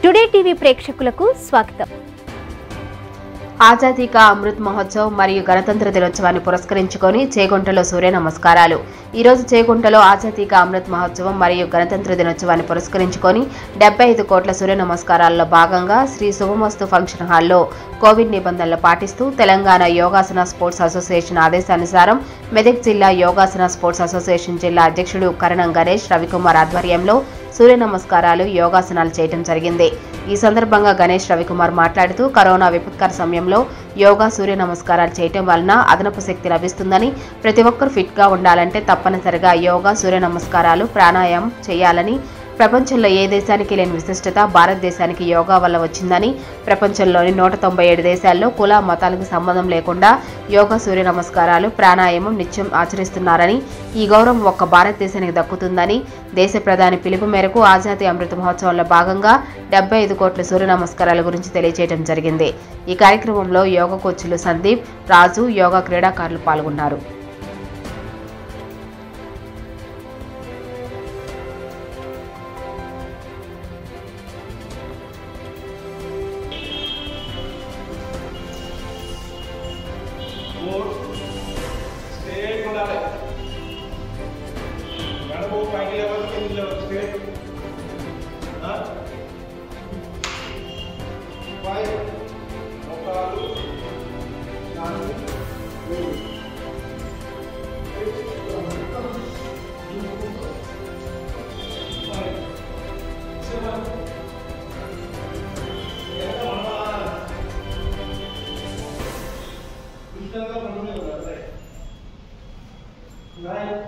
today TV ప్రేక్షకులకు స్వాగతం ఆజాదీ కా అమృత్ మహోత్సవ్ మరియు గణతంత్ర దినోత్సవాన్ని పురస్కరించుకొని చేగుంటలో సూర్య నమస్కారాలు ఈ రోజు చేగుంటలో ఆజాదీ కా అమృత్ మహోత్సవం మరియు గణతంత్ర దినోత్సవాన్ని పురస్కరించుకొని డెబ్బై ఐదు కోట్ల సూర్య నమస్కారాల్లో భాగంగా శ్రీ శుభమస్తు ఫంక్షన్ హాల్లో కోవిడ్ నిబంధనలు పాటిస్తూ తెలంగాణ యోగాసన స్పోర్ట్స్ అసోసియేషన్ ఆదేశానుసారం మెదక్ జిల్లా యోగాసన స్పోర్ట్స్ అసోసియేషన్ జిల్లా అధ్యక్షుడు కరణం గణేష్ రవికుమార్ ఆధ్వర్యంలో సూర్య నమస్కారాలు యోగాసనాలు చేయడం జరిగింది ఈ సందర్భంగా గణేష్ రవికుమార్ మాట్లాడుతూ కరోనా విపత్కర సమయంలో యోగా సూర్య నమస్కారాలు చేయటం వలన అదనపు శక్తి లభిస్తుందని ప్రతి ఒక్కరు ఫిట్గా ఉండాలంటే తప్పనిసరిగా యోగా సూర్య నమస్కారాలు ప్రాణాయామం చేయాలని ప్రపంచంలో ఏ దేశానికి లేని విశిష్టత భారతదేశానికి యోగా వల్ల వచ్చిందని ప్రపంచంలోని నూట తొంభై ఏడు దేశాల్లో కుల మతాలకు సంబంధం లేకుండా యోగా సూర్య నమస్కారాలు ప్రాణాయామం నిత్యం ఆచరిస్తున్నారని ఈ గౌరవం ఒక్క భారతదేశానికి దక్కుతుందని దేశ ప్రధాని పిలుపు మేరకు ఆజాదీ అమృత మహోత్సవంలో భాగంగా డెబ్బై ఐదు కోట్ల సూర్య నమస్కారాల గురించి తెలియజేయడం జరిగింది ఈ కార్యక్రమంలో యోగా కోచ్లు సందీప్ రాజు యోగా క్రీడాకారులు పాల్గొన్నారు మూడు స్ట్రేట్ ఉండాలి నడుము పైకి లేవాలి కింద లేవాలి స్ట్రేట్ ఫైవ్ మోకాలు నాలుగు మూడు కృష్ణంగా పండుగ కదా నైన్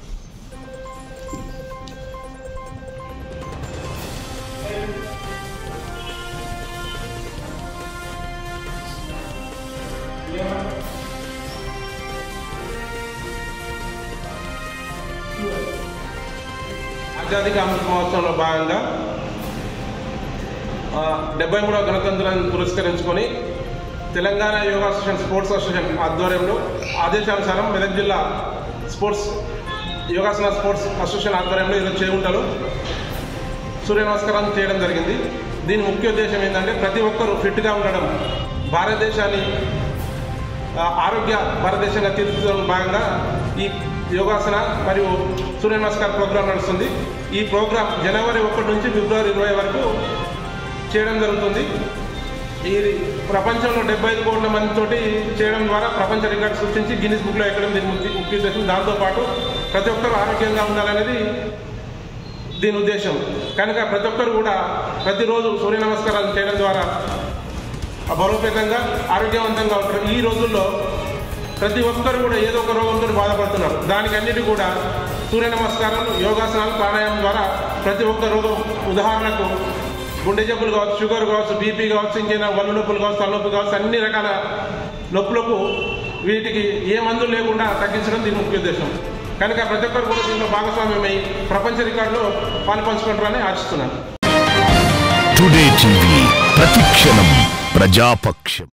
ఆజాదీకి అమృత మహోత్సవంలో భాగంగా ఆ, డెబ్బై మూడవ గణతంత్రాన్ని పురస్కరించుకొని Telangana yoga association sports association ఆధ్వర్యంలో ఆదేశానుసారం మెదక్ జిల్లా స్పోర్ట్స్ యోగాసన స్పోర్ట్స్ అసోసియేషన్ ఆధ్వర్యంలో ఈరోజు చేగుంటలో సూర్య నమస్కారం చేయడం జరిగింది దీని ముఖ్య ఉద్దేశం ఏంటంటే ప్రతి ఒక్కరూ ఫిట్గా ఉండడం భారతదేశాన్ని ఆ, ఆరోగ్య భారతదేశంగా తీర్చిదిద్దడం భాగంగా ఈ యోగాసన మరియు సూర్య నమస్కార ప్రోగ్రాం నడుస్తుంది ఈ ప్రోగ్రాం జనవరి ఒకటి నుంచి ఫిబ్రవరి ఇరవై వరకు చేయడం జరుగుతుంది ఇది ప్రపంచంలో డెబ్బై ఐదు కోట్ల మందితోటి చేయడం ద్వారా ప్రపంచ రికార్డు సృష్టించి గిన్నిస్ బుక్లో ఎక్కడం దీని ముఖ్య ముఖ్య ఉద్దేశం దాంతోపాటు ప్రతి ఒక్కరూ ఆరోగ్యంగా ఉండాలనేది దీని ఉద్దేశం కనుక ప్రతి ఒక్కరు కూడా ప్రతిరోజు సూర్య నమస్కారాలు చేయడం ద్వారా బలోపేతంగా ఆరోగ్యవంతంగా ఉంటారు ఈ రోజుల్లో ప్రతి ఒక్కరు కూడా ఏదో ఒక రోగంతో బాధపడుతున్నారు దానికి అన్నిటి కూడా సూర్య నమస్కారాలు యోగాసనాలు ప్రాణాయామం ద్వారా ప్రతి ఒక్క రోగం ఉదాహరణకు గుండె జబ్బులు కావచ్చు షుగర్ కావచ్చు బీపీ కావచ్చు ఇంకేనా వల్లు నొప్పులు కావచ్చు తలనొప్పి కావచ్చు అన్ని రకాల నొప్పులకు వీటికి ఏ మందు లేకుండా తగ్గించడం దీని ముఖ్య ఉద్దేశం కనుక ప్రతి ఒక్కరు కూడా దీంట్లో భాగస్వామ్యమై ప్రపంచ రికార్డులో పాలు పంచుకుంటారని ఆశిస్తున్నాను టుడే టీవీ ప్రతిక్షణం ప్రజాపక్షం